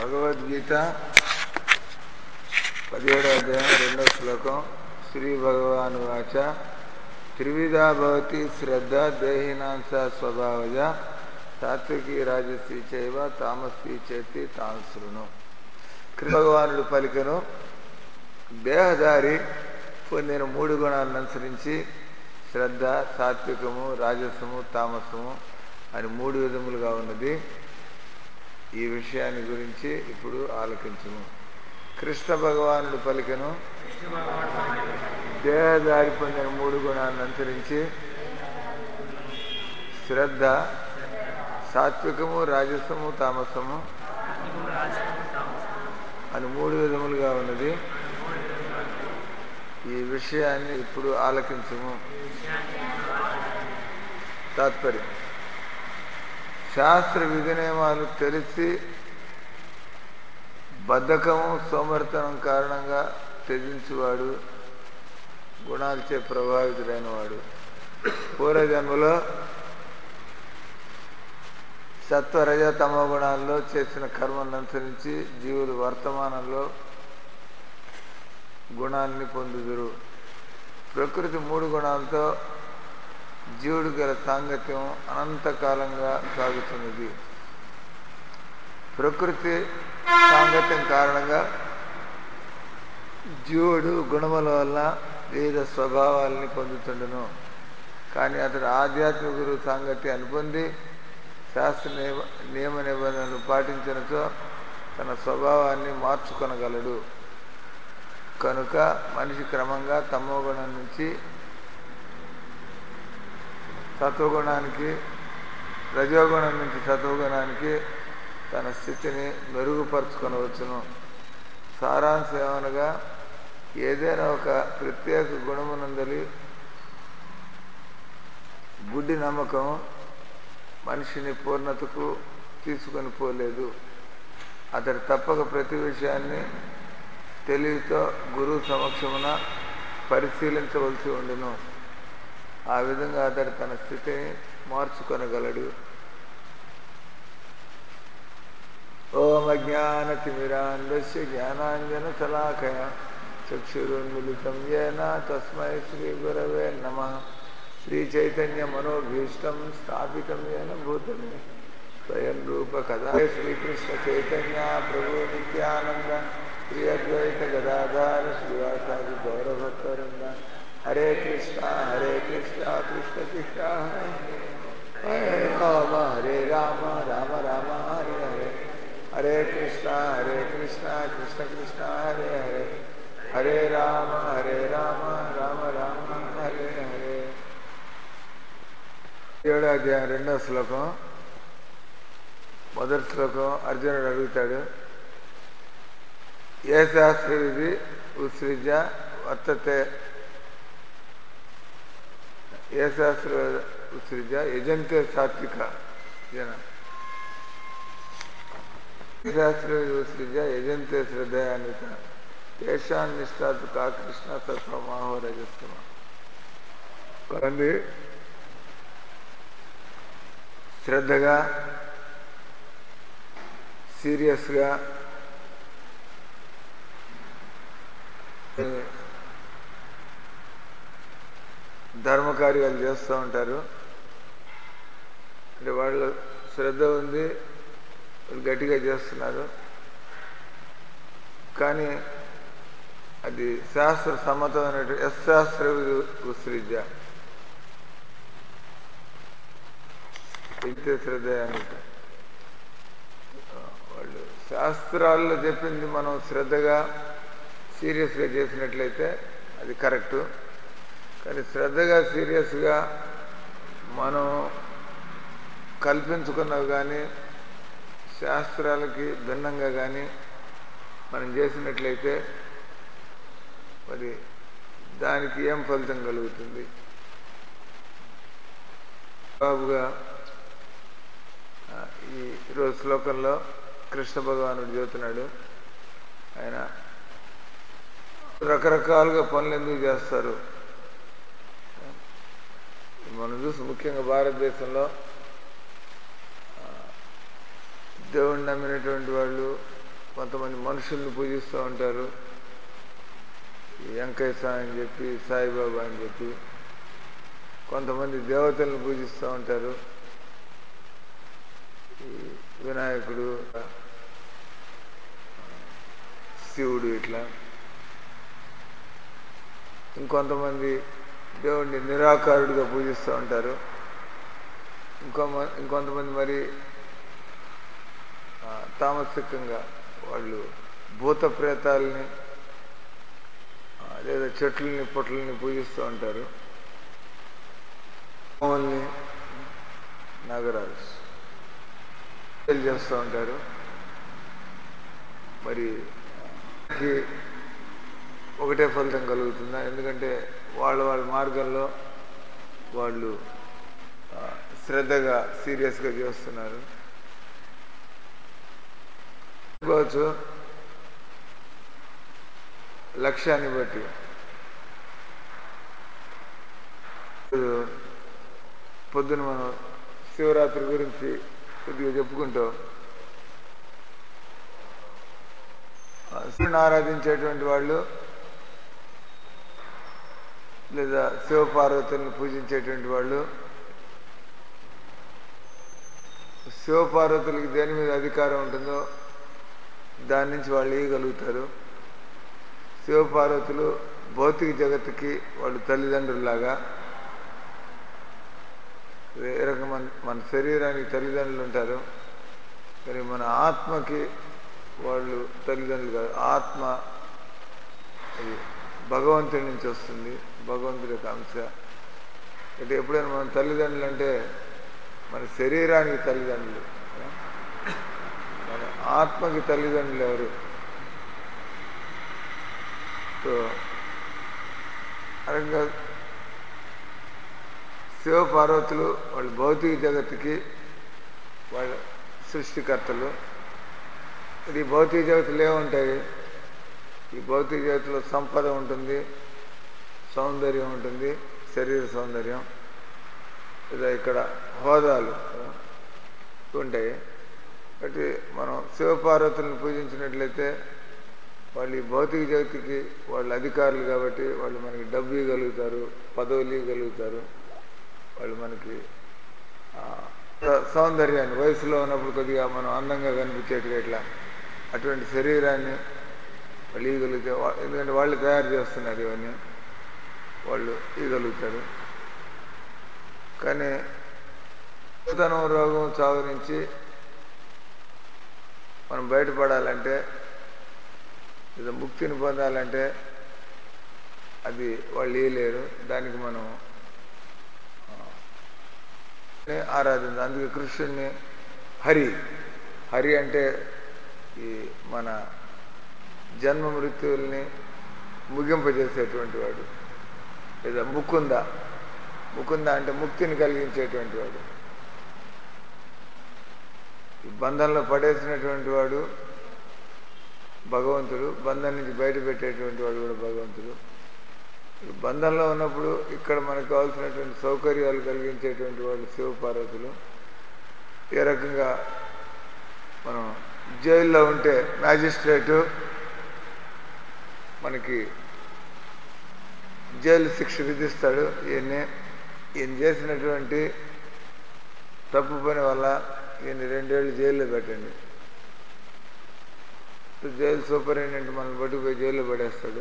భగవద్గీత పదిహేడో అధ్యాయం రెండో శ్లోకం శ్రీ భగవాను వాచ త్రివిధా భవతి శ్రద్ధ దేహినాంస స్వభావజ సాత్వికి రాజసి చైవ తామసి చేతి తాంశృణు కృష్ణ భగవానుడు పలికను దేహదారి పొందిన మూడు గుణాలను అనుసరించి శ్రద్ధ సాత్వికము రాజసము తామసము అని మూడు విధములుగా ఉన్నది ఈ విషయాన్ని గురించి ఇప్పుడు ఆలోకించము కృష్ణ భగవానుడు పలికను దేహదారి పొందిన మూడు గుణాలను అనుసరించి శ్రద్ధ సాత్వికము రాజసము తామసము అని మూడు విధములుగా ఉన్నది ఈ విషయాన్ని ఇప్పుడు ఆలకించము తాత్పర్యం శాస్త్ర విధి నియమాలు తెలిసి బద్ధకము సోమర్తనం కారణంగా త్యజించువాడు గుణాలచే ప్రభావితుడైన వాడు పూర్వజన్మలో సత్వ రజ తమ గుణాల్లో చేసిన కర్మలను అనుసరించి జీవులు వర్తమానంలో గుణాన్ని పొందుదురు ప్రకృతి మూడు గుణాలతో జీవుడు గల సాంగత్యం అనంతకాలంగా సాగుతున్నది ప్రకృతి సాంగత్యం కారణంగా జీవుడు గుణముల వల్ల వివిధ స్వభావాలని పొందుతుండను కానీ అతడు ఆధ్యాత్మిక గురువు సాంగత్యాన్ని పొంది శాస్త్ర నియమ నియమ నిబంధనలు పాటించినతో తన స్వభావాన్ని మార్చుకొనగలడు కనుక మనిషి క్రమంగా తమోగుణం నుంచి సత్వగుణానికి రజోగుణం నుంచి సత్వగుణానికి తన స్థితిని మెరుగుపరుచుకొనవచ్చును సారాంశం ఏమనగా ఏదైనా ఒక ప్రత్యేక గుణమునందలి గుడ్డి నమ్మకం మనిషిని పూర్ణతకు తీసుకొని పోలేదు అతడు తప్పక ప్రతి విషయాన్ని తెలివితో గురువు సమక్షమున పరిశీలించవలసి ఉండును ఆ విధంగా అతడు తన స్థితిని మార్చుకొనగలడు ఓం అజ్ఞానతిమిరాంధ్య జ్ఞానాంజన శలాకయ చక్షురున్మిళితం ఏన తస్మై శ్రీ గురవే నమ శ్రీ చైతన్య మనోభీష్టం స్థాపితం ఏన భూతమే స్వయం రూప కదా శ్రీకృష్ణ చైతన్య ప్రభు నిత్యానంద శ్రీ అద్వైత గదాధార శ్రీవాసాది గౌరవభక్తవృంద హరే కృష్ణ హరే కృష్ణ కృష్ణ కృష్ణ హరే రామ హరే రామ రామ రామ హరే హరే హరే కృష్ణ హరే కృష్ణ కృష్ణ కృష్ణ హరే హరే హరే రామ హరే రామ రామ రామ హరే హరే ఏడో అధ్యాయం రెండో శ్లోకం మొదటి శ్లోకం అర్జునుడు అడుగుతాడు ఏ శాస్త్ర విధి ఉత్సృజ వర్తతే ఏ శాస్త్ర ఉత్సృజ యజంతే సాత్విక జన శాస్త్ర విధి ఉత్సృజ యజంతే శ్రద్ధయాన్విత తేషాన్ నిష్ఠాతు కా కృష్ణ తత్వమాహో రజస్తమ కొంతమంది శ్రద్ధగా సీరియస్గా ధర్మ కార్యాలు చేస్తూ ఉంటారు అంటే వాళ్ళు శ్రద్ధ ఉంది వాళ్ళు గట్టిగా చేస్తున్నారు కానీ అది శాస్త్ర సమ్మతమైనటువంటి యశాస్త్ర ఉత్సృజ్య ఇంతే శ్రద్ధ అనేది వాళ్ళు శాస్త్రాల్లో చెప్పింది మనం శ్రద్ధగా సీరియస్గా చేసినట్లయితే అది కరెక్టు కానీ శ్రద్ధగా సీరియస్గా మనం కల్పించుకున్నవి కానీ శాస్త్రాలకి భిన్నంగా కానీ మనం చేసినట్లయితే మరి దానికి ఏం ఫలితం కలుగుతుంది బాబుగా ఈ ఈరోజు శ్లోకంలో కృష్ణ భగవానుడు చెబుతున్నాడు ఆయన రకరకాలుగా పనులు ఎందుకు చేస్తారు మనం చూసి ముఖ్యంగా భారతదేశంలో దేవుణ్ణి నమ్మినటువంటి వాళ్ళు కొంతమంది మనుషుల్ని పూజిస్తూ ఉంటారు ఈ వెంకయ్య స్వామి అని చెప్పి సాయిబాబా అని చెప్పి కొంతమంది దేవతలను పూజిస్తూ ఉంటారు ఈ వినాయకుడు శివుడు ఇట్లా ఇంకొంతమంది దేవుడిని నిరాకారుడిగా పూజిస్తూ ఉంటారు ఇంకో మ- ఇంకొంతమంది మరి ఆ, తామసికంగా వాళ్ళు భూత ప్రేతాలని ఆ, లేదా చెట్లని పొట్లని పూజిస్తూ ఉంటారు పాముల్ని నాగరాజు పూజలు చేస్తూ ఉంటారు మరి కి ఒకటే ఫలితం కలుగుతుందా ఎందుకంటే వాళ్ళ వాళ్ళ మార్గంలో వాళ్ళు ఆ, శ్రద్ధగా సీరియస్గా చేస్తున్నారు అనుకోవచ్చు లక్ష్యాన్ని బట్టి ఇప్పుడు పొద్దున మనం శివరాత్రి గురించి కొద్దిగా చెప్పుకుంటాం ఆ, శివుని ఆరాధించేటువంటి వాళ్ళు లేదా శివపార్వతులను పూజించేటువంటి వాళ్ళు శివపార్వతులకి దేని మీద అధికారం ఉంటుందో దాని నుంచి వాళ్ళు ఇవ్వగలుగుతారు శివపార్వతులు భౌతిక జగత్తుకి వాళ్ళు తల్లిదండ్రుల్లాగా ఏ రకం మన మన శరీరానికి తల్లిదండ్రులు ఉంటారు కానీ మన ఆత్మకి వాళ్ళు తల్లిదండ్రులు కాదు ఆత్మ అది భగవంతుడి నుంచి వస్తుంది భగవంతుడి యొక్క అంశ అంటే ఎప్పుడైనా మన తల్లిదండ్రులు అంటే మన శరీరానికి తల్లిదండ్రులు మన ఆత్మకి తల్లిదండ్రులు ఎవరు సో అనగా శివ పార్వతులు వాళ్ళు భౌతిక జగత్తుకి వాళ్ళ సృష్టికర్తలు ఇది భౌతిక జగత్తులు ఏముంటాయి ఈ భౌతిక జగత్తులో సంపద ఉంటుంది సౌందర్యం ఉంటుంది శరీర సౌందర్యం లేదా ఇక్కడ హోదాలు ఉంటాయి కాబట్టి మనం శివపార్వతులను పూజించినట్లయితే వాళ్ళు ఈ భౌతిక జగత్తుకి వాళ్ళు అధికారులు కాబట్టి వాళ్ళు మనకి డబ్బు ఇవ్వగలుగుతారు పదవులు ఇవ్వగలుగుతారు వాళ్ళు మనకి ఆ, సౌందర్యాన్ని వయసులో ఉన్నప్పుడు కొద్దిగా మనం అందంగా కనిపించేట్టుగా ఇట్లా అటువంటి శరీరాన్ని వాళ్ళు ఇవ్వగలిగితే వా- ఎందుకంటే వాళ్ళు తయారు చేస్తున్నారు ఇవన్నీ వాళ్ళు ఇవ్వగలుగుతారు కానీ తనం రోగం చావు నుంచి మనం బయటపడాలంటే లేదా ముక్తిని పొందాలంటే అది వాళ్ళు ఇవ్వలేరు దానికి మనం నే ఆరాధించాలి అందుకే కృష్ణుడిని హరి హరి అంటే ఈ మన జన్మ మృత్యువుల్ని ముగింపజేసేటువంటి వాడు లేదా ముకుంద ముకుంద అంటే ముక్తిని కలిగించేటువంటి వాడు ఈ బంధంలో పడేసినటువంటి వాడు భగవంతుడు బంధం నుంచి బయట పెట్టేటువంటి వాడు కూడా భగవంతుడు ఈ బంధంలో ఉన్నప్పుడు ఇక్కడ మనకు కావాల్సినటువంటి సౌకర్యాలు కలిగించేటువంటి వాళ్ళు శివపార్వతులు ఏ రకంగా మనం జైల్లో ఉంటే మ్యాజిస్ట్రేటు మనకి జైలు శిక్ష విధిస్తాడు ఈయన్ని ఈయన చేసినటువంటి తప్పు పని వల్ల ఈయన రెండేళ్ళు జైల్లో పెట్టండి జైలు సూపరింటెండెంట్ మనల్ని పట్టుకుపోయి జైల్లో పడేస్తాడు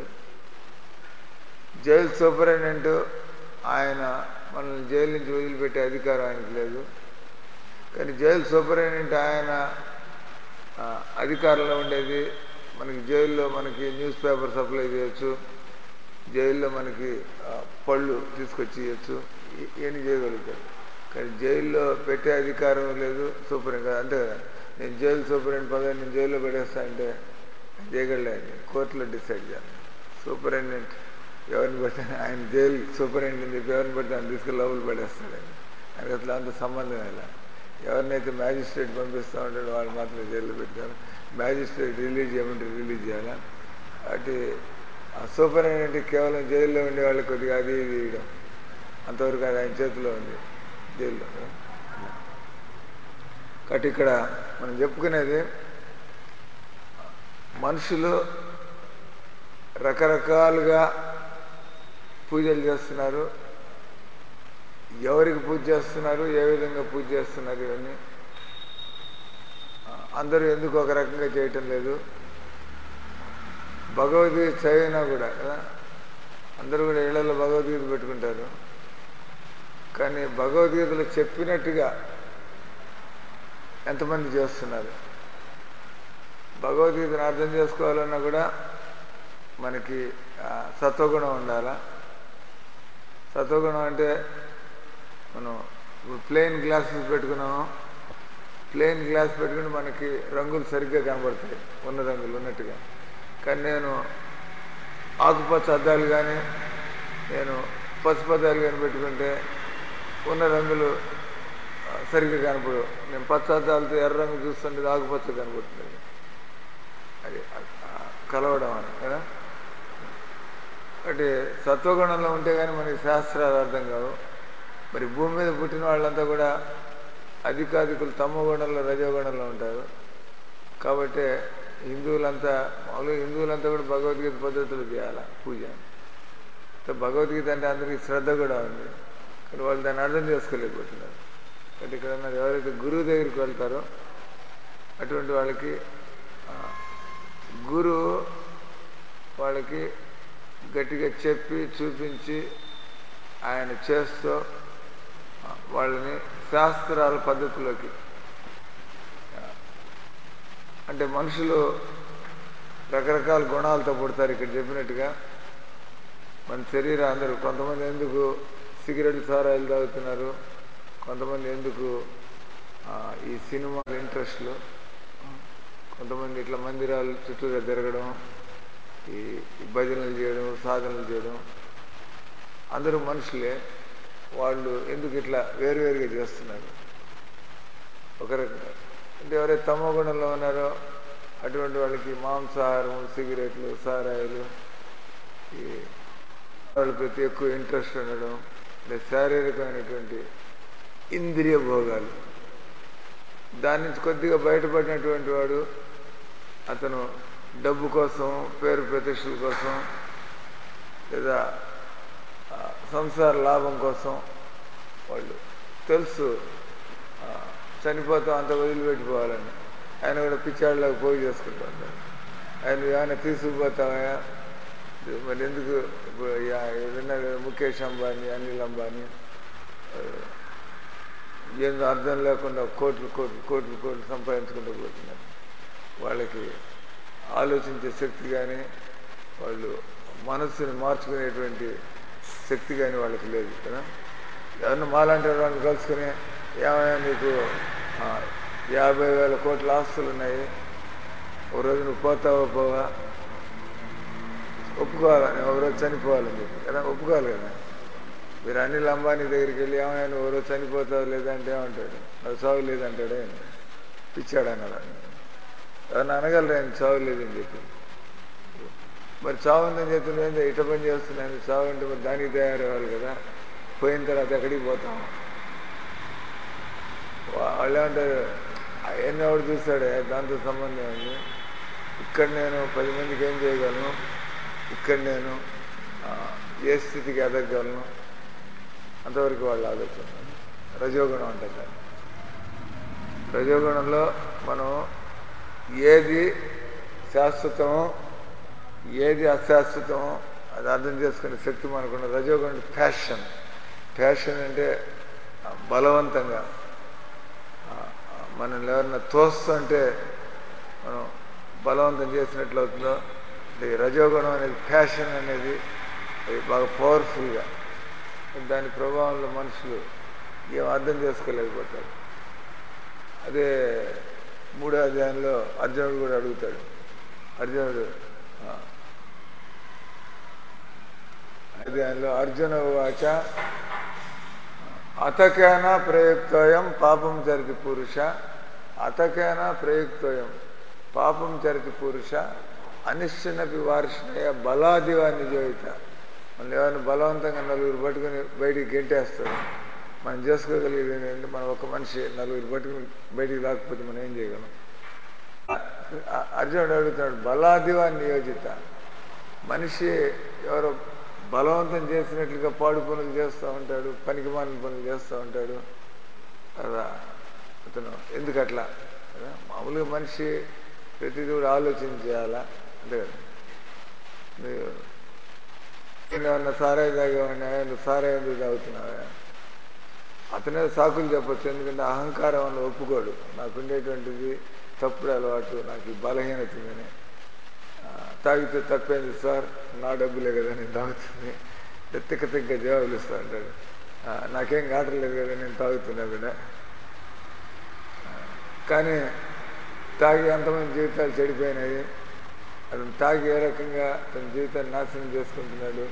జైలు సూపరింటెండెంట్ ఆయన మనల్ని జైలు నుంచి వదిలిపెట్టే అధికారం ఆయనకు లేదు కానీ జైలు సూపరింటెండెంట్ ఆయన ఆ, అధికారంలో ఉండేది మనకి జైల్లో మనకి న్యూస్ పేపర్ సప్లై చేయొచ్చు జైల్లో మనకి ఆ, పళ్ళు తీసుకొచ్చి ఇవ్వచ్చు ఇవన్నీ చేయగలుగుతారు కానీ జైల్లో పెట్టే అధికారం లేదు సూపరింటెండెంట్ అంతే కదా నేను జైలు సూపరింటెండెంట్ పదవి నేను జైల్లో పడేస్తా అంటే చేయగలేదు కోర్టులో డిసైడ్ చేయాలి సూపరింటెండెంట్ ఎవరిని పడితే ఆయన జైలు సూపరింటెండెంట్ చెప్పి ఎవరిని పడితే ఆయన తీసుకెళ్ళి లోపల పడేస్తాడు ఆయన ఆయనకి అసలు అంత సంబంధం ఇలా ఎవరినైతే మ్యాజిస్ట్రేట్ పంపిస్తూ ఉంటాడో వాళ్ళు మాత్రం జైల్లో పెడతారు మ్యాజిస్ట్రేట్ రిలీజ్ చేయమంటే రిలీజ్ చేయాలా అటు ఆ సూపరింటెండెంట్ కేవలం జైల్లో ఉండే వాళ్ళకి కొద్దిగా అది ఇది ఇవ్వడం అంతవరకు అది ఆయన చేతిలో ఉంది జైల్లో కాబట్టి ఇక్కడ మనం చెప్పుకునేది మనుషులు రకరకాలుగా పూజలు చేస్తున్నారు ఎవరికి పూజ చేస్తున్నారు ఏ విధంగా పూజ చేస్తున్నారు ఇవన్నీ అందరూ ఎందుకు ఒక రకంగా చేయటం లేదు భగవద్గీత చదివినా కూడా కదా అందరూ కూడా ఇళ్లలో భగవద్గీత పెట్టుకుంటారు కానీ భగవద్గీతలో చెప్పినట్టుగా ఎంతమంది చేస్తున్నారు భగవద్గీతను అర్థం చేసుకోవాలన్నా కూడా మనకి ఆ, సత్వగుణం ఉండాలా సత్వగుణం అంటే మనం ప్లెయిన్ గ్లాసెస్ పెట్టుకున్నాము ప్లెయిన్ గ్లాస్ పెట్టుకుని మనకి రంగులు సరిగ్గా కనబడతాయి ఉన్న రంగులు ఉన్నట్టుగా కానీ నేను ఆకుపచ్చ అద్దాలు కానీ నేను పసుపు అద్దాలు కానీ పెట్టుకుంటే ఉన్న రంగులు ఆ, సరిగ్గా కనపడవు నేను పచ్చ అద్దాలతో ఎర్ర రంగు చూస్తుంటే ఆకుపచ్చ కనబడుతుంది అది ఆ, కలవడం అని కదా అంటే సత్వగుణంలో ఉంటే కానీ మనకి శాస్త్రాలు అర్థం కావు మరి భూమి మీద పుట్టిన వాళ్ళంతా కూడా అధికాధికులు తమ గుణంలో రజోగుణంలో ఉంటారు కాబట్టి హిందువులంతా మామూలుగా హిందువులంతా కూడా భగవద్గీత పద్ధతులు చేయాలి పూజ అంటే భగవద్గీత అంటే అందరికీ శ్రద్ధ కూడా ఉంది కానీ వాళ్ళు దాన్ని అర్థం చేసుకోలేకపోతున్నారు కాబట్టి ఇక్కడ ఉన్నది ఎవరైతే గురువు దగ్గరికి వెళ్తారో అటువంటి వాళ్ళకి ఆ, గురువు వాళ్ళకి గట్టిగా చెప్పి చూపించి ఆయన చేస్తూ ఆ, వాళ్ళని శాస్త్రాల పద్ధతిలోకి ఆ, అంటే మనుషులు రకరకాల గుణాలతో పుడతారు ఇక్కడ చెప్పినట్టుగా మన శరీరం అందరూ కొంతమంది ఎందుకు సిగరెట్ సారాయిలు తాగుతున్నారు కొంతమంది ఎందుకు ఆ, ఈ సినిమా ఇంట్రెస్ట్లు కొంతమంది ఇట్లా మందిరాలు చుట్టూగా తిరగడం ఈ ఈ భజనలు చేయడం సాధనలు చేయడం అందరూ మనుషులే వాళ్ళు ఎందుకు ఇట్లా వేరువేరుగా చేస్తున్నారు ఒక రకంగా అంటే ఎవరైతే తమో గుణంలో ఉన్నారో అటువంటి వాళ్ళకి మాంసాహారం సిగరెట్లు సారాయిలు ఈ వాళ్ళ ప్రతి ఎక్కువ ఇంట్రెస్ట్ ఉండడం అంటే శారీరకమైనటువంటి ఇంద్రియ భోగాలు దాని నుంచి కొద్దిగా బయటపడినటువంటి వాడు అతను డబ్బు కోసం పేరు ప్రతిష్టల కోసం లేదా ఆ, సంసార లాభం కోసం వాళ్ళు తెలుసు ఆ, చనిపోతాం అంత వదిలిపెట్టిపోవాలని ఆయన కూడా పిచ్చాళ్ళకి పోయి చేసుకుంటూ ఉంటారు ఆయన ఏమైనా తీసుకుపోతామా మరి ఎందుకు ఇప్పుడు యా- విన్నారు కదా, ముఖేష్ అంబానీ అనిల్ అంబానీ ఆ, ఏందో అర్థం లేకుండా కోట్లు కోట్లు కోట్లు కోట్లు సంపాదించుకుంటూ పోతున్నారు వాళ్ళకి ఆలోచించే శక్తి కానీ వాళ్ళు మనస్సుని మార్చుకునేటువంటి శక్తి కానీ వాళ్ళకి లేదు కదా ఎవరిని మాలాంటి వాళ్ళని కలుసుకుని ఏమైనా నీకు ఆ, యాభై వేల కోట్ల ఆస్తులు ఉన్నాయి ఒక రోజు నువ్వు పోతావా పోవా ఒప్పుకోవాలి నేను ఒక రోజు చనిపోవాలని చెప్పి కదా ఒప్పుకోవాలి కదా మీరు అనిల్ అంబానీ దగ్గరికి వెళ్ళి ఏమైనా నువ్వు ఎవరో చనిపోతావు లేదంటే ఏమంటాడు నాకు చావు లేదంటాడే పిచ్చాడు అన్నాడు ఎవరిని అనగలరు ఆయన చావు లేదని చెప్పి మరి చావు ఉందని చెప్పి నువ్వేందో ఇట పని చేస్తున్నాను చావు అంటే మరి దానికి తయారవ్వాలి కదా పోయిన తర్వాత ఎక్కడికి పోతాం వాళ్ళు ఏమంటారు అవన్నీ ఎవడు చూస్తాడే దాంతో సంబంధం ఉంది ఇక్కడ నేను పది మందికి ఏం చేయగలను ఇక్కడ నేను ఆ, ఏ స్థితికి ఎదగగలను అంతవరకు వాళ్ళు ఆలోచన రజోగుణం అంటారు దాన్ని. రజోగుణంలో మనం ఏది శాశ్వతమో ఏది అశాశ్వతమో అది అర్థం చేసుకునే శక్తి మనకున్న రజోగుణం ఫ్యాషన్ ఫ్యాషన్ అంటే ఆ, బలవంతంగా ఆ, ఆ, మనల్ని ఎవరన్నా తోస్తుంటే మనం బలవంతం చేసినట్లు అవుతుందో అంటే ఈ రజోగుణం అనేది ఫ్యాషన్ అనేది అది బాగా పవర్ఫుల్గా దాని ప్రభావంలో మనుషులు ఏం అర్థం చేసుకోలేకపోతారు అదే మూడో అధ్యాయంలో అర్జునుడు కూడా అడుగుతాడు అర్జునుడు ఆ, అధ్యాయంలో అర్జున వాచ అతకేన ప్రయుక్తోయం పాపం చరితి పురుష అతకేన ప్రయుక్తోయం పాపం చరితి పురుష అనిశ్చినపి వార్షణయ బలాదివా నిజోయిత మనం ఎవరిని బలవంతంగా నలుగురు పట్టుకుని బయటికి గెంటేస్తారు మనం చేసుకోగలిగేది ఏంటంటే మనం ఒక మనిషి నలుగురు పట్టుకుని బయటికి రాకపోతే మనం ఏం చేయగలం అ- అర్జునుడు అడుగుతున్నాడు బలాదివా నియోజిత మనిషి ఎవరో బలవంతం చేసినట్లుగా పాడు పనులు చేస్తూ ఉంటాడు పనికి మాలిన పనులు చేస్తూ ఉంటాడు కదా అతను ఎందుకు అట్లా కదా మామూలుగా మనిషి ప్రతిదీ కూడా ఆలోచన చేయాలా అంతే కదా నువ్వు నేను ఏమన్నా సారాయి తాగేవాడిని నువ్వు సారాయి ఎందుకు తాగుతున్నావా అతనే సాకులు చెప్పొచ్చు ఎందుకంటే అహంకారం వల్ల ఒప్పుకోడు నాకు ఉండేటువంటిది తప్పుడు అలవాటు నాకు ఈ బలహీనత ఉందని ఆ, తాగితే తప్పేంది సార్ నా డబ్బులే కదా నేను తాగుతుంది తిక్క తిక్క జవాబులు ఇస్తా అంటాడు ఆ, నాకేం కావట్లేదు కదా నేను తాగుతున్నా కూడా ఆ, కానీ తాగి ఎంతమంది జీవితాలు చెడిపోయినాయి అతను తాగి ఏ రకంగా తన జీవితాన్ని నాశనం చేసుకుంటున్నాడు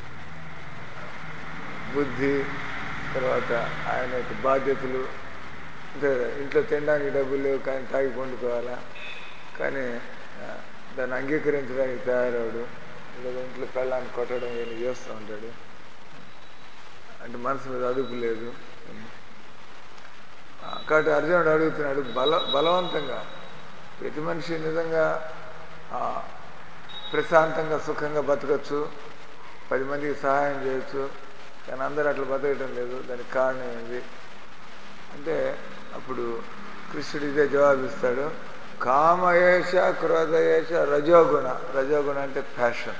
బుద్ధి తర్వాత ఆయన యొక్క బాధ్యతలు అంతే కదా ఇంట్లో తినడానికి డబ్బులు లేవు కానీ తాగి పండుకోవాలా కానీ ఆ, దాన్ని అంగీకరించడానికి తయారవడు లేదా ఇంట్లో పెళ్ళాన్ని కొట్టడం ఇవన్నీ చేస్తూ ఉంటాడు అంటే మనసు మీద అదుపు లేదు ఆ, కాబట్టి అర్జునుడు అడుగుతున్నాడు బల బలవంతంగా ప్రతి మనిషి నిజంగా ఆ, ప్రశాంతంగా సుఖంగా బతకచ్చు పది మందికి సహాయం చేయొచ్చు కానీ అందరూ అట్లా బతకటం లేదు దానికి కారణం ఏంది అంటే అప్పుడు కృష్ణుడు ఇదే జవాబిస్తాడు కామయేష క్రోధయేష రజోగుణ రజోగుణ అంటే ప్యాషన్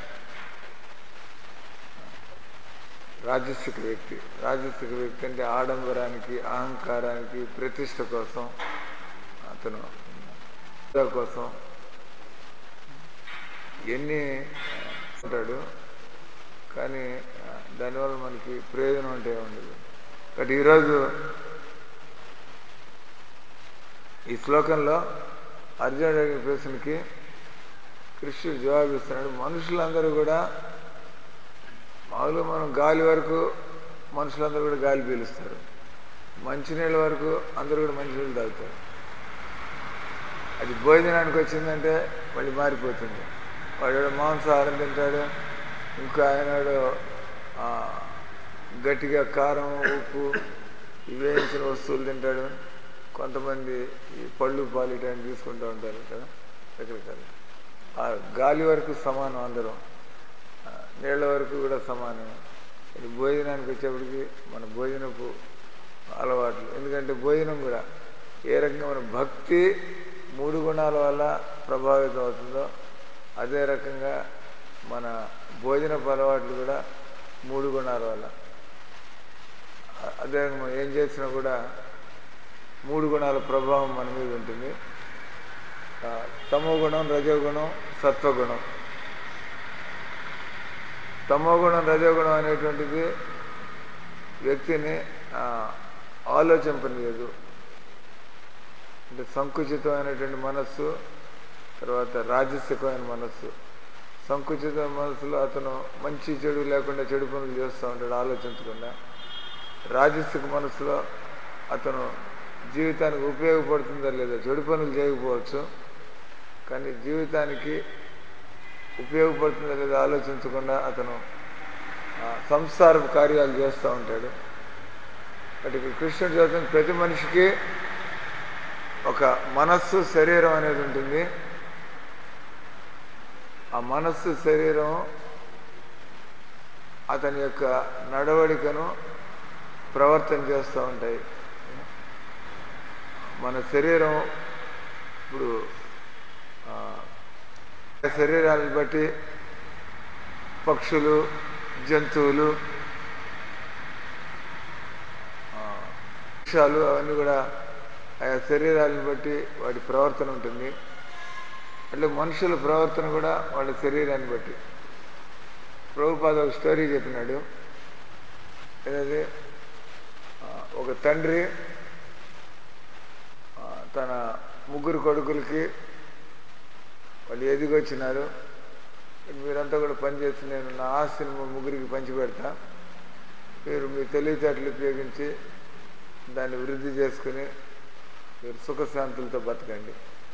రాజసిక వ్యక్తి రాజసిక వ్యక్తి అంటే ఆడంబరానికి అహంకారానికి ప్రతిష్ట కోసం అతను కోసం ఎన్ని ఉంటాడు కానీ ఆ, దానివల్ల మనకి ప్రయోజనం అంటే ఉండదు బట్ ఈరోజు ఈ శ్లోకంలో అర్జునుడు అడిగిన ప్రశ్నకి కృష్ణుడు జవాబిస్తున్నాడు మనుషులందరూ కూడా మామూలుగా మనం గాలి వరకు మనుషులందరూ కూడా గాలి పీలుస్తారు మంచినీళ్ళ వరకు అందరూ కూడా మంచినీళ్ళు తాగుతారు అది భోజనానికి వచ్చిందంటే మళ్ళీ మారిపోతుంది వాడు మాంసాహారం తింటాడు ఇంకా ఆయనాడు ఆ, గట్టిగా కారం ఉప్పు ఈ వేయించిన వస్తువులు తింటాడు కొంతమంది ఈ పళ్ళు పాలు ఇటాన్ని తీసుకుంటూ ఉంటారు కదా రకరకాల ఆ గాలి వరకు సమానం అందరం ఆ, నీళ్ళ వరకు కూడా సమానం ఇది భోజనానికి వచ్చేప్పటికి మన భోజనపు అలవాట్లు ఎందుకంటే భోజనం కూడా ఏ రకంగా మన భక్తి మూడు గుణాల వల్ల ప్రభావితం అవుతుందో అదే రకంగా మన భోజనపు అలవాట్లు కూడా మూడు గుణాల వల్ల అ- అదే రకంగా మనం ఏం చేసినా కూడా మూడు గుణాల ప్రభావం మన మీద ఉంటుంది ఆ, తమో గుణం రజోగుణం సత్వగుణం తమో గుణం రజోగుణం అనేటువంటిది వ్యక్తిని ఆ, ఆలోచింపనియదు అంటే సంకుచితమైనటువంటి మనస్సు తర్వాత రాజసికమైన మనస్సు సంకుచిత మనస్సులో అతను మంచి చెడు లేకుండా చెడు పనులు చేస్తూ ఉంటాడు ఆలోచించకుండా రాజసిక మనస్సులో అతను జీవితానికి ఉపయోగపడుతుందా లేదా చెడు పనులు చేయకపోవచ్చు కానీ జీవితానికి ఉపయోగపడుతుందా లేదా ఆలోచించకుండా అతను ఆ, సంసారపు కార్యాలు చేస్తూ ఉంటాడు బట్ ఇక్కడ కృష్ణుడు చదువుతున్న ప్రతి మనిషికి ఒక మనస్సు శరీరం అనేది ఉంటుంది ఆ మనస్సు శరీరం అతని యొక్క నడవడికను ప్రవర్తన చేస్తూ ఉంటాయి మన శరీరం ఇప్పుడు ఆ, శరీరాలను బట్టి పక్షులు జంతువులు ఆ, వృక్షాలు అవన్నీ కూడా ఆయా శరీరాలను బట్టి వాటి ప్రవర్తన ఉంటుంది అట్లా మనుషుల ప్రవర్తన కూడా వాళ్ళ శరీరాన్ని బట్టి ప్రభుపాద ఒక స్టోరీ చెప్పినాడు ఏదది ఆ, ఒక తండ్రి ఆ, తన ముగ్గురు కొడుకులకి వాళ్ళు ఎదిగొచ్చినారు మీరంతా కూడా పనిచేసి నేను నా ఆస్తిని మా ముగ్గురికి పంచిపెడతా మీరు మీ తెలివితేటలు ఉపయోగించి దాన్ని వృద్ధి చేసుకుని మీరు సుఖశాంతులతో బతకండి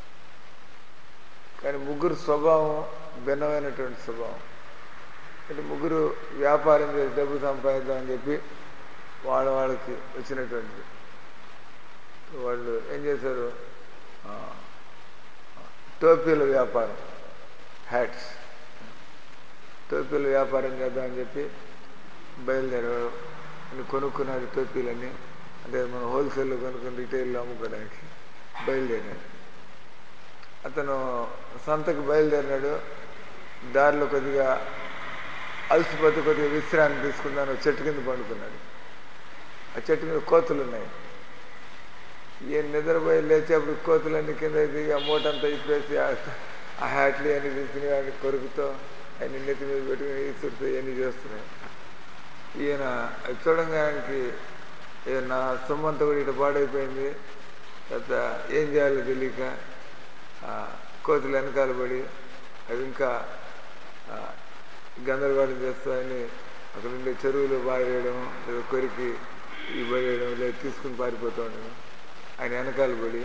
కానీ ముగ్గురు స్వభావం భిన్నమైనటువంటి స్వభావం అంటే ముగ్గురు వ్యాపారం చేసి డబ్బు సంపాదిద్దామని చెప్పి వాళ్ళ వాళ్ళకి వచ్చినటువంటిది వాళ్ళు ఏం చేశారు ఆ, టోపీల వ్యాపారం హ్యాట్స్ టోపీల వ్యాపారం చేద్దామని చెప్పి బయలుదేరాడు ఇన్ని కొనుక్కున్నాడు టోపీలన్నీ అంటే మనం హోల్సేల్లో కొనుక్కుని రిటైల్లో అమ్ముకోవడానికి బయలుదేరాడు అతను సంతకు బయలుదేరినాడు దారిలో కొద్దిగా అలసిపోతే కొద్దిగా విశ్రాంతి తీసుకుందాను చెట్టు కింద పండుకున్నాడు ఆ చెట్టు మీద కోతులు ఉన్నాయి ఈయన నిద్రపోయి లేచేప్పుడు కోతులన్నీ కింద దిగి ఆ మూటంతా ఇప్పేసి ఆ- ఆ హ్యాట్లు అన్ని తీసుకుని వాడిని కొరుకుతో అన్ని నెత్తి మీద పెట్టుకుని ఇసురుతూ ఇవన్నీ చేస్తున్నాయి ఈయన అది చూడంగానికి "ఏ నా సొమ్మంతా కూడా ఇటు పాడైపోయింది తర్వాత ఏం చేయాలో తెలియక ఆ, కోతులు వెనకాల పడి అవి ఇంకా ఆ, గందరగోళం చేస్తాయని అక్కడ ఉండే చెరువులు పారేయడం లేదా కొరికి ఇవి పడేయడం లేదా తీసుకుని పారిపోతూ ఉండడం ఆయన వెనకాల పడి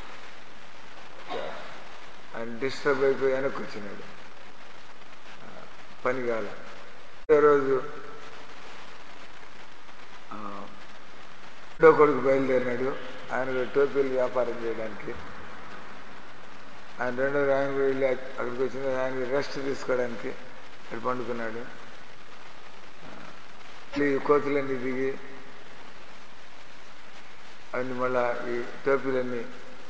ఆయన డిస్టర్బ్ అయిపోయి వెనక్కి వచ్చినాడు ఆ, పని కాల రోజు ఆ, రెండో కొడుకు బయలుదేరినాడు ఆయన కూడా టోపీలు వ్యాపారం చేయడానికి ఆయన రెండో ఆయన కూడా వెళ్ళి అక్- అక్కడికి వచ్చిన ఆయన రెస్ట్ తీసుకోవడానికి అక్కడ పండుకున్నాడు ఆ, మళ్ళీ ఈ కోతులన్నీ దిగి అవన్నీ మళ్ళా ఈ టోపీలన్నీ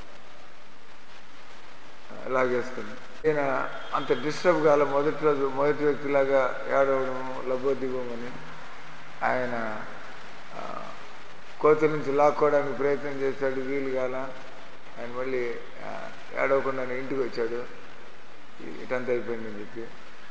ఆ, లాగేసుకుంది ఈయన అంత డిస్టర్బ్ కాల మొదటి రోజు మొదటి వ్యక్తిలాగా ఏడవడం లబ్బోదిగోమని ఆయన ఆ, కోతుల నుంచి లాక్కోవడానికి ప్రయత్నం చేశాడు వీలు కాల ఆయన మళ్ళీ ఆ, ఏడవకుండా ఇంటికి వచ్చాడు ఇ- ఇటంతా అయిపోయిందని చెప్పి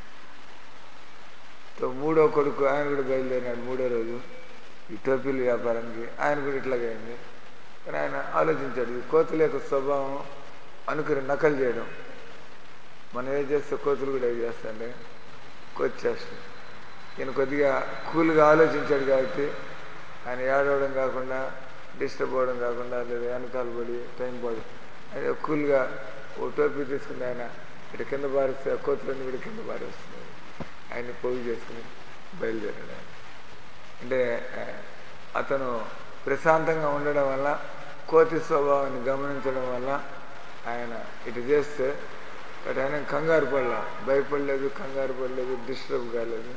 తో మూడో కొడుకు ఆయన కూడా బయలుదేరినాడు మూడో రోజు ఈ టోపీల వ్యాపారానికి ఆయన కూడా ఇట్లాగే అయింది కానీ ఆయన ఆలోచించాడు ఈ కోతుల యొక్క స్వభావం అనుకుని నకలు చేయడం మనం ఏం చేస్తే కోతులు కూడా ఏం చేస్తాండే కోతి చేస్తాం ఈయన కొద్దిగా కూల్గా ఆలోచించాడు కాబట్టి ఆయన ఏడవడం కాకుండా డిస్టర్బ్ అవ్వడం కాకుండా లేదా వెనకాల పడి టైం పడి ఆయన కూల్గా ఓ టోపీ తీసుకుని ఆయన ఇటు కింద పారిస్తే ఆ కోతులన్నీ కూడా కింద పారేస్తున్నాయి ఆయన్ని పోగు చేసుకుని బయలుదేరాడు ఆయన అంటే ఆ, అతను ప్రశాంతంగా ఉండడం వల్ల కోతి స్వభావాన్ని గమనించడం వల్ల ఆయన ఇటు చేస్తే బట్ ఆయన కంగారు పడలా భయపడలేదు కంగారు పడలేదు డిస్టర్బ్ కాలేదు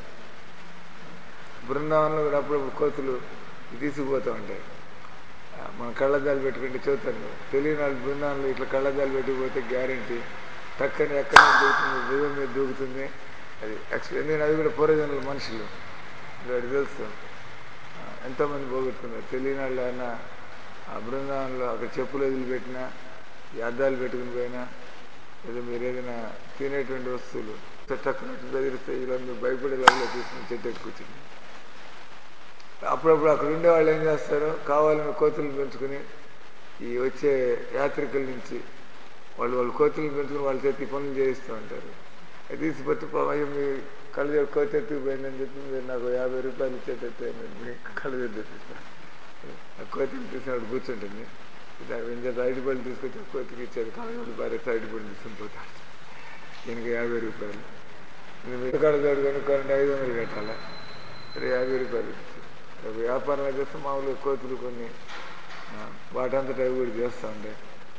బృందావనంలో కూడా అప్పుడప్పుడు కోతులు తీసుకుపోతూ ఉంటాయి ఆ, మన కళ్ళద్దాలు పెట్టుకుంటే చూస్తాను తెలియని వాళ్ళు బృందావనంలో ఇట్లా కళ్ళద్దాలు పెట్టుకుపోతే గ్యారంటీ టక్కని ఎక్కడ నుంచి దూకుతుంది భుజం మీద దూకుతుంది అది ఎక్స్పీ ఎందుకంటే అవి కూడా పూర్వజనుల మనుషులు వాడు తెలుసు ఆ, ఎంతోమంది పోగొట్టుకున్నారు తెలియని వాళ్ళు అయినా ఆ బృందావనంలో అక్కడ చెప్పులు వదిలిపెట్టినా ఈ అద్దాలు పెట్టుకుని పోయినా ఏదో మీరు ఏదైనా తినేటువంటి వస్తువులు టక్కునట్టు బెదిరిస్తే వీళ్ళందరూ భయపడే లెవెల్లో తీసుకుని చెట్టు ఎక్కి కూర్చుని అప్పుడప్పుడు అక్కడ ఉండే వాళ్ళు ఏం చేస్తారు కావాలని కోతులు పెంచుకుని ఈ వచ్చే యాత్రికుల నుంచి వాళ్ళు వాళ్ళు కోతులు పెంచుకుని వాళ్ళ చేతి పనులు చేయిస్తూ ఉంటారు అది తీసిపెట్టి అయ్యో మీ కళ్ళజోడు కోతి ఎత్తుకుపోయిందని చెప్పి మీరు నాకు యాభై రూపాయలు ఇచ్చేటట్టు నేను మీ కళ్ళజోడు తెప్పిస్తాను ఆ కోతిని తీసినప్పుడు కూర్చుంటుంది ఏం చేత ఐదు పళ్ళు తీసుకొచ్చి ఆ కోతికి ఇచ్చేది కళ్ళజోడు భార్య ఐదు పళ్ళు తీసుకుని పోతాడు దీనికి యాభై రూపాయలు నేను మీరు కళ్ళజోడు కొనుక్కోవాలంటే ఐదు వందలు కట్టాలా సరే యాభై రూపాయలు ఇచ్చి రేపు వ్యాపారం చేస్తే మామూలుగా కోతులు కొన్ని ఆ, వాటంతట అవి కూడా చేస్తూ ఉంటాయి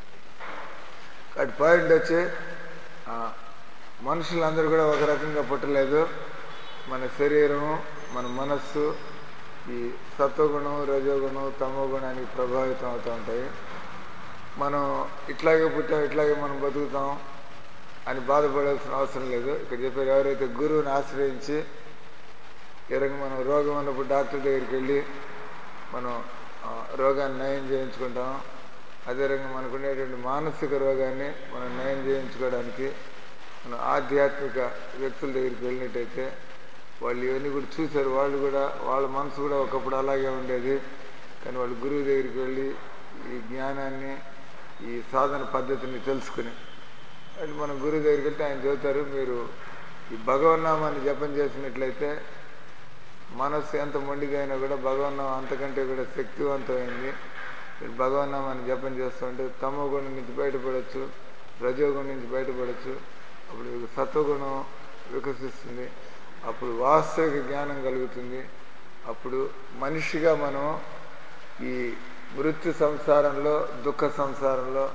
అటు పాయింట్ వచ్చి ఆ, మనుషులందరూ కూడా ఒక రకంగా పుట్టలేదు మన శరీరం మన మనస్సు ఈ సత్వగుణం రజోగుణం తమో గుణానికి ప్రభావితం అవుతూ ఉంటాయి మనం ఇట్లాగే పుట్టాం ఇట్లాగే మనం బతుకుతాం అని బాధపడాల్సిన అవసరం లేదు ఇక్కడ చెప్పారు ఎవరైతే గురువుని ఆశ్రయించి ఈ రకంగా మనం రోగం ఉన్నప్పుడు డాక్టర్ దగ్గరికి వెళ్ళి మనం ఆ, రోగాన్ని నయం చేయించుకుంటాం అదే రకంగా మనకు ఉండేటువంటి మానసిక రోగాన్ని మనం నయం చేయించుకోవడానికి మనం ఆధ్యాత్మిక వ్యక్తుల దగ్గరికి వెళ్ళినట్టయితే వాళ్ళు ఇవన్నీ కూడా చూశారు వాళ్ళు కూడా వాళ్ళ మనసు కూడా ఒకప్పుడు అలాగే ఉండేది కానీ వాళ్ళు గురువు దగ్గరికి వెళ్ళి ఈ జ్ఞానాన్ని ఈ సాధన పద్ధతిని తెలుసుకుని అది మన గురువు దగ్గరికి వెళ్తే ఆయన చెబుతారు మీరు ఈ భగవన్నామాన్ని జపం చేసినట్లయితే మనస్సు ఎంత మొండిదైనా కూడా భగవన్నామం అంతకంటే కూడా శక్తివంతమైంది మీరు భగవన్నామాన్ని జపం చేస్తుంటే తమో గుణం నుంచి బయటపడవచ్చు రజోగుణం నుంచి బయటపడవచ్చు అప్పుడు మీకు సత్వగుణం వికసిస్తుంది అప్పుడు వాస్తవిక జ్ఞానం కలుగుతుంది అప్పుడు మనిషిగా మనం ఈ మృత్యు సంసారంలో దుఃఖ సంసారంలో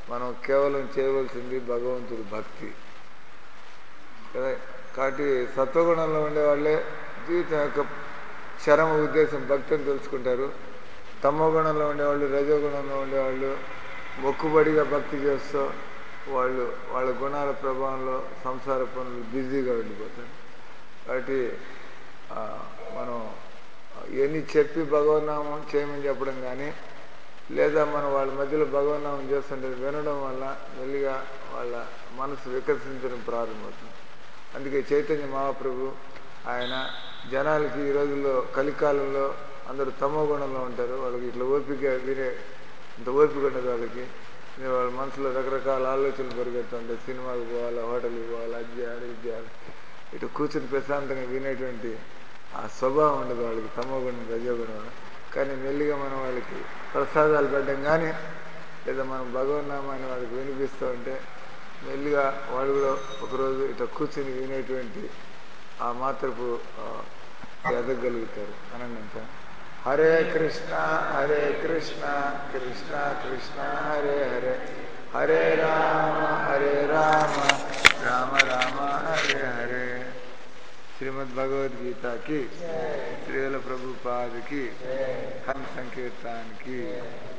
మనం కేవలం చేయవలసింది భగవంతుడి భక్తి కదా కాబట్టి సత్వగుణంలో ఉండేవాళ్ళే జీవితం యొక్క చరమ ఉద్దేశం భక్తిని తెలుసుకుంటారు తమో గుణంలో ఉండేవాళ్ళు రజోగుణంలో ఉండేవాళ్ళు మొక్కుబడిగా భక్తి చేస్తూ వాళ్ళు వాళ్ళ గుణాల ప్రభావంలో సంసార పనులు బిజీగా ఉండిపోతారు కాబట్టి ఆ, మనం ఎన్ని చెప్పి భగవన్నామం చేయమని చెప్పడం కానీ లేదా మనం వాళ్ళ మధ్యలో భగవన్నామం చేస్తుంటే వినడం వల్ల మెల్లిగా వాళ్ళ మనసు వికసించడం ప్రారంభమవుతుంది అందుకే చైతన్య మహాప్రభు ఆయన జనాలకి ఈ రోజుల్లో కలికాలంలో అందరూ తమో గుణంలో ఉంటారు వాళ్ళకి ఇట్లా ఓపిక వినే ఇంత ఓపిక ఉండదు వాళ్ళకి ఇంకా వాళ్ళ మనసులో రకరకాల ఆలోచనలు పరిగెడుతుంటాయి సినిమాకి పోవాలా హోటల్కి పోవాలా అది చేయాలి ఇది చేయాలి ఇటు కూర్చుని ప్రశాంతంగా వినేటువంటి ఆ స్వభావం ఉండదు వాళ్ళకి తమో గుణం రజోగుణం కానీ మెల్లిగా మనం వాళ్ళకి ప్రసాదాలు పెట్టడం కానీ లేదా మనం భగవన్నామాన్ని వాళ్ళకి వినిపిస్తూ ఉంటే మెల్లిగా వాళ్ళు కూడా ఒకరోజు ఇట్లా కూర్చుని వినేటువంటి ఆ మాత్రపు ఆ, ఎదగలుగుతారు అనంత హరే కృష్ణ హరే కృష్ణ కృష్ణ కృష్ణ హరే హరే హరే రామ హరే రామ రామ రామ హరే హరే శ్రీమద్ భగవద్గీతకి శ్రీల ప్రభుపాదికి హం సంకీర్తానికి